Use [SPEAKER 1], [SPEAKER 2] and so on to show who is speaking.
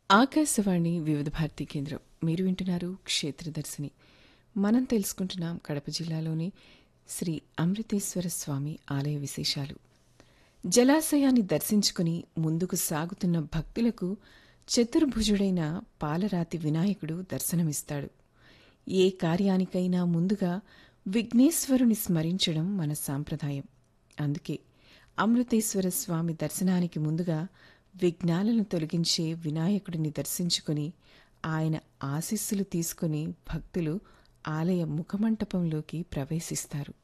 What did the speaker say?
[SPEAKER 1] ఆకాశవాణి వివిధ భారతి కేంద్రం మీరు వింటున్నారు క్షేత్రదర్శిని మనం తెలుసుకుంటున్నాం కడప జిల్లాలోని శ్రీ అమృతేశ్వర స్వామి ఆలయ విశేషాలు జలాశయాన్ని దర్శించుకుని ముందుకు సాగుతున్న భక్తులకు చతుర్భుజుడైన పాలరాతి వినాయకుడు దర్శనమిస్తాడు ఏ కార్యానికైనా ముందుగా విఘ్నేశ్వరుని స్మరించడం మన సాంప్రదాయం అందుకే అమృతేశ్వర స్వామి దర్శనానికి ముందుగా విఘ్నాలను తొలగించే వినాయకుడిని దర్శించుకుని ఆయన ఆశీస్సులు తీసుకుని భక్తులు ఆలయ ముఖమంటపంలోకి ప్రవేశిస్తారు